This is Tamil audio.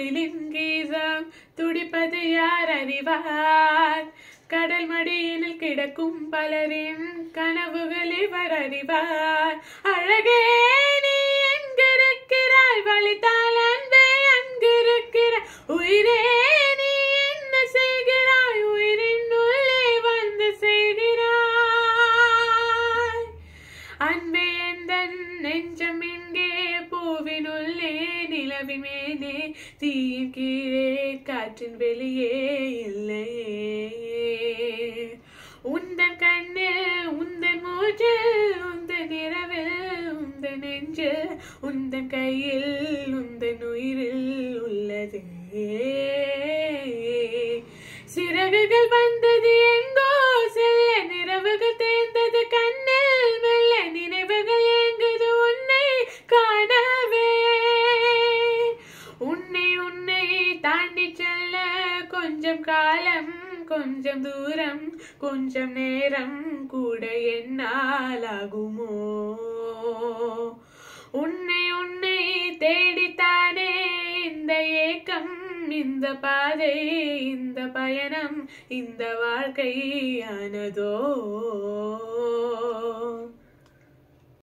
குயிலின் கீதம் துடிப்பது யார் அறிவார் கடல் மடியில் கிடக்கும் பலரின் கனவுகள் இவர் அறிவார் அழகே நீ எங்கிருக்கிறாய் வலித்தால் அன்பே அங்கிருக்கிறாய் உயிரே நீ என்ன செய்கிறாய் உயிரின் உள்ளே வந்து செய்கிறாய் அன்பே எந்தன் நெஞ்சம் இங்கே பூவினுள்ளே நிலவின் மேலே தீயின் கீழே காற்றின் வெளியே இல்லையே உந்தன் கண்ணில் உந்தன் மூச்சில் உந்தன் இரவில் உந்தன் நெஞ்சில் உந்தன் கையில் உந்தன் உயிரில் உள்ளதே சிறகுகள் வந்தது எங்கோ செல்ல நிறவுகள் தேர்ந்தது கண்ணில் மெல்ல நினைவுகள் ஏங்குது உன்னை காணவே உன்னை உன்னை தாண்டி செல்ல கொஞ்சம் காலம் கொஞ்சம் தூரம் கொஞ்சம் நேரம் கூட என்னால் ஆகுமோ உன்னை உன்னை தேடித்தானே இந்த ஏக்கம் இந்த பாதை இந்த பயணம் இந்த வாழ்க்கையானதோ